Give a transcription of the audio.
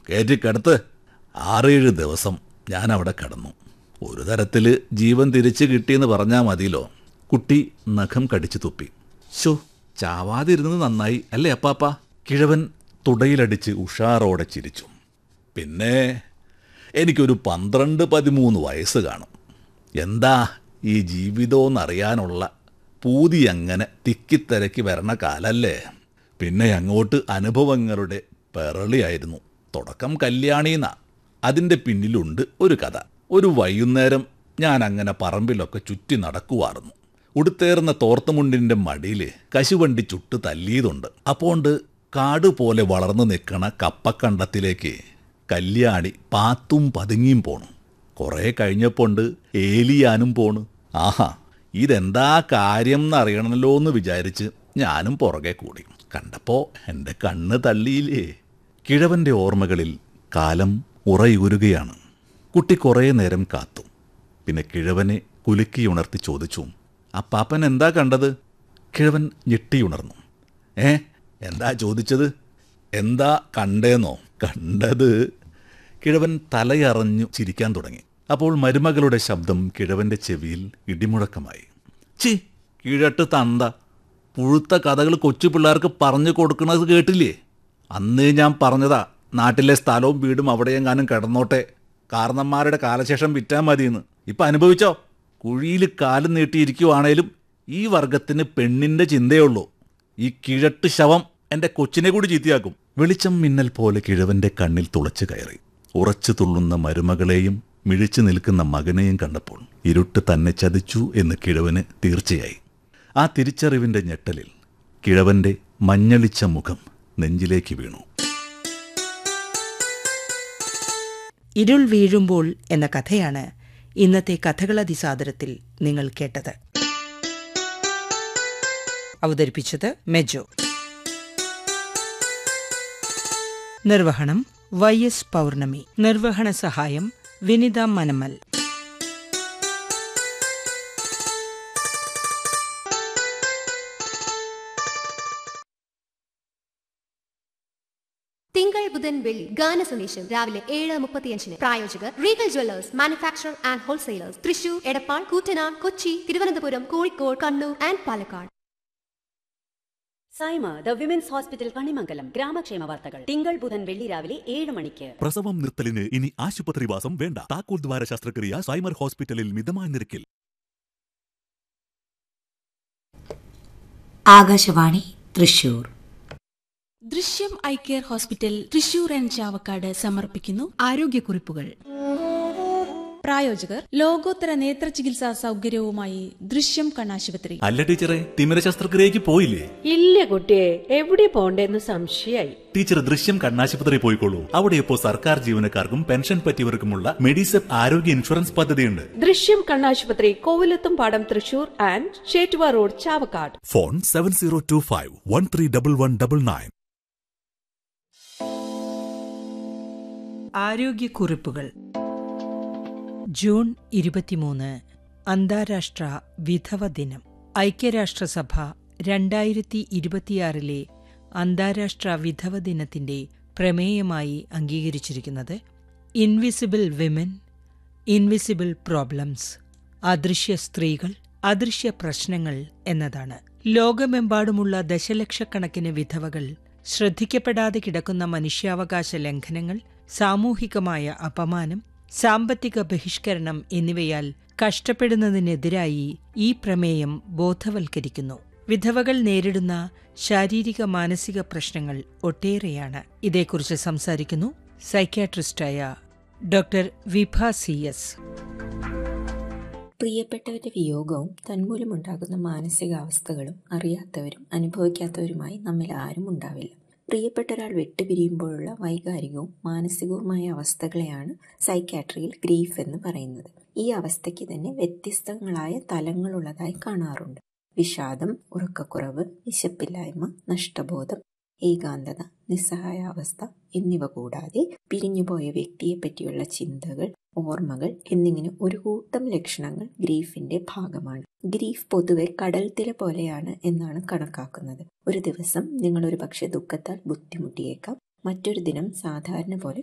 കയറ്റിക്കടുത്ത് ആറേഴ് ദിവസം ഞാൻ അവിടെ കിടന്നു ഒരു തരത്തിൽ ജീവൻ തിരിച്ചു കിട്ടിയെന്ന് പറഞ്ഞാൽ മതിയല്ലോ കുട്ടി നഖം കടിച്ചു തുപ്പി ശോ ചാവാതിരുന്നത് നന്നായി അല്ലേ അപ്പാപ്പ കിഴവൻ തുടയിലടിച്ച് ഉഷാറോടെ ചിരിച്ചു പിന്നെ എനിക്കൊരു പന്ത്രണ്ട് പതിമൂന്ന് വയസ്സ് കാണും എന്താ ഈ ജീവിതമെന്നറിയാനുള്ള പൂതി അങ്ങനെ തിക്കിത്തിരക്കി വരണ കാലല്ലേ പിന്നെ അങ്ങോട്ട് അനുഭവങ്ങളുടെ പെറളിയായിരുന്നു തുടക്കം കല്യാണീന്ന അതിൻ്റെ പിന്നിലുണ്ട് ഒരു കഥ ഒരു വൈകുന്നേരം ഞാൻ അങ്ങനെ പറമ്പിലൊക്കെ ചുറ്റി നടക്കുവായിരുന്നു ഉടുത്തേർന്ന തോർത്തുമുണ്ടിൻ്റെ മടിയിൽ കശുവണ്ടി ചുട്ട് തല്ലിയതുണ്ട് അപ്പോണ്ട് കാട് പോലെ വളർന്നു നിൽക്കണ കപ്പക്കണ്ടത്തിലേക്ക് കല്യാണി പാത്തും പതുങ്ങിയും പോണു കുറേ കഴിഞ്ഞപ്പോണ്ട് ഏലിയാനും പോണു ആഹാ ഇതെന്താ കാര്യം എന്നറിയണമല്ലോ എന്ന് വിചാരിച്ച് ഞാനും പുറകെ കൂടി കണ്ടപ്പോ എൻ്റെ കണ്ണ് തള്ളിയില്ലേ കിഴവന്റെ ഓർമ്മകളിൽ കാലം ഉറയൂരുകയാണ് കുട്ടി കുറേ നേരം കാത്തു പിന്നെ കിഴവനെ കുലുക്കിയുണർത്തി ചോദിച്ചു അപ്പാപ്പൻ എന്താ കണ്ടത് കിഴവൻ ഞെട്ടിയുണർന്നു ഏ എന്താ ചോദിച്ചത് എന്താ കണ്ടേന്നോ കണ്ടത് കിഴവൻ തലയറഞ്ഞു ചിരിക്കാൻ തുടങ്ങി അപ്പോൾ മരുമകളുടെ ശബ്ദം കിഴവന്റെ ചെവിയിൽ ഇടിമുഴക്കമായി ചി കിഴട്ട് തന്ത പുഴുത്ത കഥകൾ കൊച്ചു പിള്ളേർക്ക് പറഞ്ഞു കൊടുക്കുന്നത് കേട്ടില്ലേ അന്നേ ഞാൻ പറഞ്ഞതാ നാട്ടിലെ സ്ഥലവും വീടും അവിടെയെങ്ങാനും കിടന്നോട്ടെ കാരണന്മാരുടെ കാലശേഷം വിറ്റാൽ മതിയെന്ന് ഇപ്പം അനുഭവിച്ചോ കുഴിയിൽ കാലും നീട്ടിയിരിക്കുവാണേലും ഈ വർഗത്തിന് പെണ്ണിന്റെ ചിന്തയുള്ളൂ ഈ കിഴട്ട് ശവം എന്റെ കൊച്ചിനെ കൂടി ചീത്തയാക്കും വെളിച്ചം മിന്നൽ പോലെ കിഴവന്റെ കണ്ണിൽ തുളച്ചു കയറി ഉറച്ചു തുള്ളുന്ന മരുമകളെയും മിഴിച്ചു നിൽക്കുന്ന മകനെയും കണ്ടപ്പോൾ ഇരുട്ട് തന്നെ ചതിച്ചു എന്ന് കിഴവന് തീർച്ചയായി ആ തിരിച്ചറിവിന്റെ ഞെട്ടലിൽ കിഴവന്റെ മഞ്ഞളിച്ച മുഖം നെഞ്ചിലേക്ക് വീണു ഇരുൾ വീഴുമ്പോൾ എന്ന കഥയാണ് ഇന്നത്തെ കഥകളതിസാദരത്തിൽ നിങ്ങൾ കേട്ടത് അവതരിപ്പിച്ചത് മെജോ നിർവഹണം വൈ എസ് പൗർണമി നിർവഹണ സഹായം വിനിത മനമൽ തിങ്കൾ ബുധൻ വെള്ളി ഗാന സന്ദേശം രാവിലെ ഏഴ് മുപ്പത്തിയഞ്ചിന് പ്രായോജകർ Regal jewellers manufacture and wholesalers Thrissur Edappal Koottanad Kochi Thiruvananthapuram Kozhikode Kannur and Palakkad Saima the women's hospital Kanimangalam ഗ്രാമക്ഷേമ വാർത്തകൾ തിങ്കൾ ബുധൻ വെള്ളി രാവിലെ ഏഴ് മണിക്ക് പ്രസവം നിർത്തലിന് ഇനി ആശുപത്രിവാസം വേണ്ട താക്കോൽ ദ്വാര ശസ്ത്രക്രിയ സൈമർ ഹോസ്പിറ്റലിൽ മിതമായ നിരക്കിൽ Akashvani Thrissur Drishyam eye care hospital Thrissur and Chavakkad സമർപ്പിക്കുന്നു ആരോഗ്യക്കുറിപ്പുകൾ പ്രായോജകർ ലോകോത്തര നേത്ര ചികിത്സാ സൗകര്യവുമായി ദൃശ്യം കണ്ണാശുപത്രി അല്ല ടീച്ചറെ തിമിര ശസ്ത്രക്രിയക്ക് പോയില്ലേ ഇല്ല കുട്ടിയെ എവിടെ പോണ്ടേന്ന് സംശയായി ടീച്ചർ ദൃശ്യം കണ്ണാശുപത്രി പോയിക്കോളൂ അവിടെ ഇപ്പോൾ സർക്കാർ ജീവനക്കാർക്കും പെൻഷൻ പറ്റിയവർക്കുമുള്ള മെഡിസെപ്പ് ആരോഗ്യ ഇൻഷുറൻസ് പദ്ധതിയുണ്ട് ദൃശ്യം കണ്ണാശുപത്രി Kovilathumpadam Thrissur and Chettuva road Chavakkad phone seven zero two five one three double one double nine ആരോഗ്യക്കുറിപ്പുകൾ ജൂൺ ഇരുപത്തിമൂന്ന് അന്താരാഷ്ട്ര വിധവ ദിനം ഐക്യരാഷ്ട്രസഭ രണ്ടായിരത്തി ഇരുപത്തിയാറിലെ അന്താരാഷ്ട്ര വിധവ ദിനത്തിന്റെ പ്രമേയമായി അംഗീകരിച്ചിരിക്കുന്നത് ഇൻവിസിബിൾ വിമൻ ഇൻവിസിബിൾ പ്രോബ്ലംസ് അദൃശ്യ സ്ത്രീകൾ അദൃശ്യ പ്രശ്നങ്ങൾ എന്നതാണ് ലോകമെമ്പാടുമുള്ള ദശലക്ഷക്കണക്കിന് വിധവകൾ ശ്രദ്ധിക്കപ്പെടാതെ കിടക്കുന്ന മനുഷ്യാവകാശ ലംഘനങ്ങൾ സാമൂഹികമായ അപമാനം സാമ്പത്തിക ബഹിഷ്കരണം എന്നിവയാൽ കഷ്ടപ്പെടുന്നതിനെതിരായി ഈ പ്രമേയം ബോധവൽക്കരിക്കുന്നു വിധവകൾ നേരിടുന്ന ശാരീരിക മാനസിക പ്രശ്നങ്ങൾ ഒട്ടേറെയാണ് ഇതേക്കുറിച്ച് സംസാരിക്കുന്നു സൈക്യാട്രിസ്റ്റായ ഡോക്ടർ വിഭ സി എസ് പ്രിയപ്പെട്ടവരുടെ വിയോഗവും തന്മൂലമുണ്ടാകുന്ന മാനസികാവസ്ഥകളും അറിയാത്തവരും അനുഭവിക്കാത്തവരുമായി നമ്മിൽ ആരും ഉണ്ടാവില്ല പ്രിയപ്പെട്ട ഒരാൾ വിട്ടുപിരിയുമ്പോഴുള്ള വൈകാരികവും മാനസികവുമായ അവസ്ഥകളെയാണ് സൈക്കാട്രിയിൽ ഗ്രീഫ് എന്ന് പറയുന്നത് ഈ അവസ്ഥയ്ക്ക് തന്നെ വ്യത്യസ്തങ്ങളായ തലങ്ങളുള്ളതായി കാണാറുണ്ട് വിഷാദം ഉറക്കക്കുറവ് വിശപ്പില്ലായ്മ നഷ്ടബോധം ഏകാന്തത നിസ്സഹായാവസ്ഥ എന്നിവ കൂടാതെ പിരിഞ്ഞുപോയ വ്യക്തിയെ പറ്റിയുള്ള ചിന്തകൾ ഓർമ്മകൾ എന്നിങ്ങനെ ഒരു കൂട്ടം ലക്ഷണങ്ങൾ ഗ്രീഫിന്റെ ഭാഗമാണ് ഗ്രീഫ് പൊതുവെ കടൽ തിര പോലെയാണ് എന്നാണ് കണക്കാക്കുന്നത് ഒരു ദിവസം നിങ്ങൾ ഒരു പക്ഷേ ദുഃഖത്താൽ ബുദ്ധിമുട്ടിയേക്കാം മറ്റൊരു ദിനം സാധാരണ പോലെ